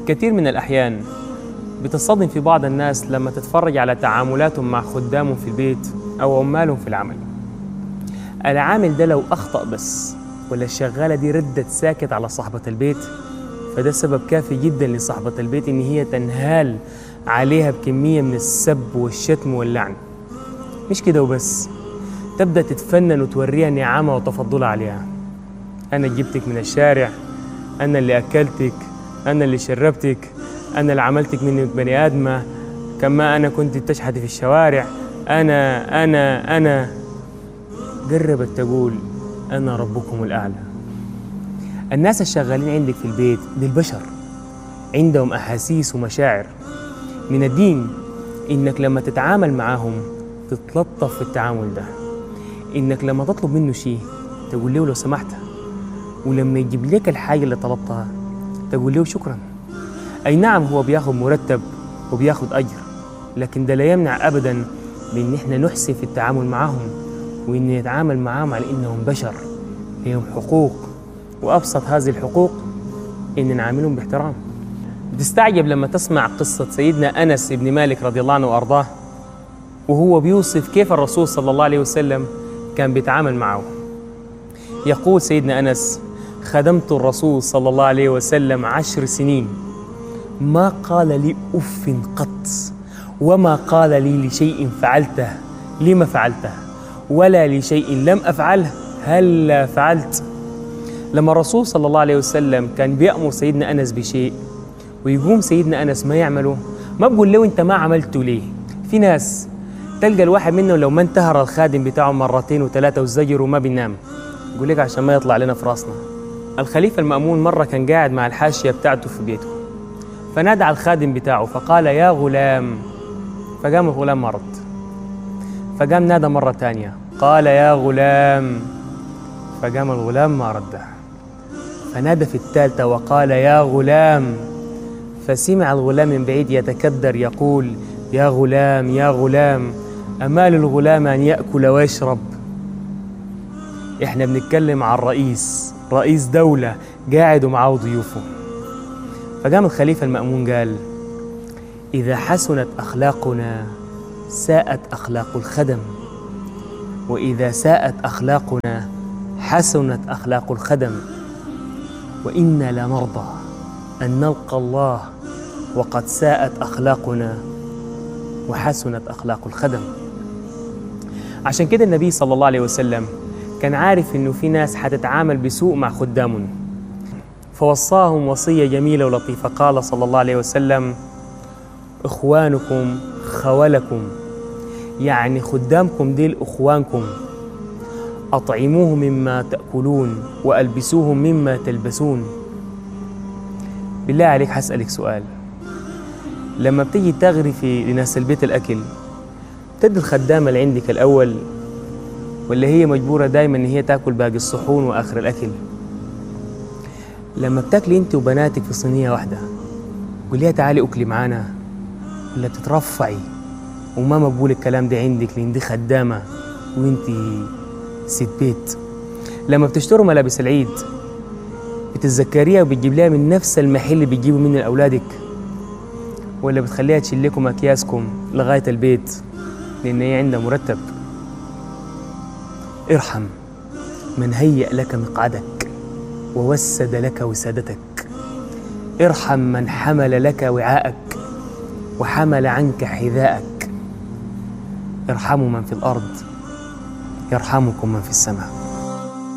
كثير من الأحيان بتصطدم في بعض الناس لما تتفرج على تعاملاتهم مع خدامهم في البيت أو عمالهم في العمل العامل ده لو أخطأ بس ولا الشغالة دي ردت ساكت على صاحبة البيت فده سبب كافي جدا لصاحبة البيت إن هي تنهال عليها بكمية من السب والشتم واللعن مش كده وبس تبدأ تتفنن وتوريها نعمة وتفضلها عليها أنا جبتك من الشارع أنا اللي أكلتك أنا اللي شربتك أنا اللي عملتك مني بني آدمة كما أنا كنت بتشحتي في الشوارع أنا أنا أنا قربت تقول أنا ربكم الأعلى الناس الشغالين عندك في البيت دي البشر عندهم أحاسيس ومشاعر من الدين إنك لما تتعامل معاهم تتلطف في التعامل ده إنك لما تطلب منه شيء تقول له لو سمحت ولما يجيب لك الحاجة اللي طلبتها تقول له شكرا أي نعم هو بياخد مرتب وبياخد أجر لكن ده لا يمنع أبدا بإن إحنا نحسن في التعامل معهم وإن نتعامل معهم على إنهم بشر لهم حقوق وأبسط هذه الحقوق إن نعاملهم باحترام بتستعجب لما تسمع قصة سيدنا أنس بن مالك رضي الله عنه وأرضاه وهو بيوصف كيف الرسول صلى الله عليه وسلم كان بيتعامل معه يقول سيدنا أنس خدمت الرسول صلى الله عليه وسلم عشر سنين ما قال لي أف قط وما قال لي لشيء فعلته لما فعلته ولا لشيء لم أفعله هل فعلت لما الرسول صلى الله عليه وسلم كان بيأمر سيدنا أنس بشيء ويقوم سيدنا أنس ما يعمله ما بقول له أنت ما عملته ليه في ناس تلقى الواحد منهم لو ما انتهر الخادم بتاعه مرتين وثلاثة وزجر وما بينام يقول لك عشان ما يطلع لنا في راسنا الخليفة المأمون مرة كان قاعد مع الحاشية بتاعته في بيته فنادى على الخادم بتاعه فقال يا غلام فقام الغلام ما رد فقام نادى مرة تانية قال يا غلام فقام الغلام ما رد فنادى في الثالثة وقال يا غلام فسمع الغلام من بعيد يتكدر يقول يا غلام يا غلام أمال الغلام أن يأكل ويشرب إحنا بنتكلم عن رئيس رئيس دولة قاعد ومعاه ضيوفه فقام الخليفة المأمون قال إذا حسنت أخلاقنا ساءت أخلاق الخدم وإذا ساءت أخلاقنا حسنت أخلاق الخدم وإنا لنرضى أن نلقى الله وقد ساءت أخلاقنا وحسنت أخلاق الخدم عشان كده النبي صلى الله عليه وسلم كان عارف إنه في ناس حتتعامل بسوء مع خدامهم فوصاهم وصية جميلة ولطيفة قال صلى الله عليه وسلم إخوانكم خولكم يعني خدامكم ديل إخوانكم أطعموه مما تأكلون وألبسوه مما تلبسون بالله عليك حسألك سؤال لما بتيجي تغرفي لناس البيت الأكل تدي الخدامة اللي عندك الأول ولا هي مجبورة دايما إن هي تاكل باقي الصحون وآخر الأكل لما بتاكلي أنت وبناتك في صينية واحدة قوليها تعالي أكلي معانا ولا بتترفعي وما مقبول الكلام ده عندك لأن دي خدامة وأنت ست بيت لما بتشتروا ملابس العيد بتتذكريها وبتجيب لها من نفس المحل اللي بتجيبوا منه لأولادك ولا بتخليها تشيل لكم أكياسكم لغاية البيت لأن هي عندها مرتب ارحم من هيأ لك مقعدك ووسد لك وسادتك ارحم من حمل لك وعاءك وحمل عنك حذاءك ارحموا من في الأرض يرحمكم من في السماء